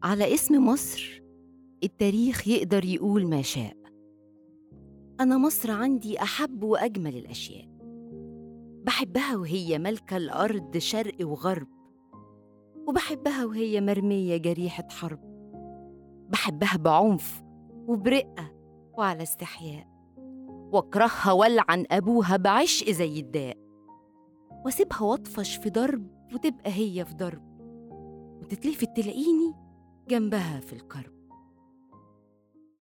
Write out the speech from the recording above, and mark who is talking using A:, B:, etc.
A: على اسم مصر التاريخ يقدر يقول ما شاء أنا مصر عندي أحب وأجمل الأشياء بحبها وهي ملكة الأرض شرق وغرب وبحبها وهي مرمية جريحة حرب بحبها بعنف وبرقة وعلى استحياء واكرهها والعن أبوها بعشق زي الداء واسيبها واطفش في ضرب وتبقى هي في ضرب وتتلفت تلاقيني جنبها في الكرب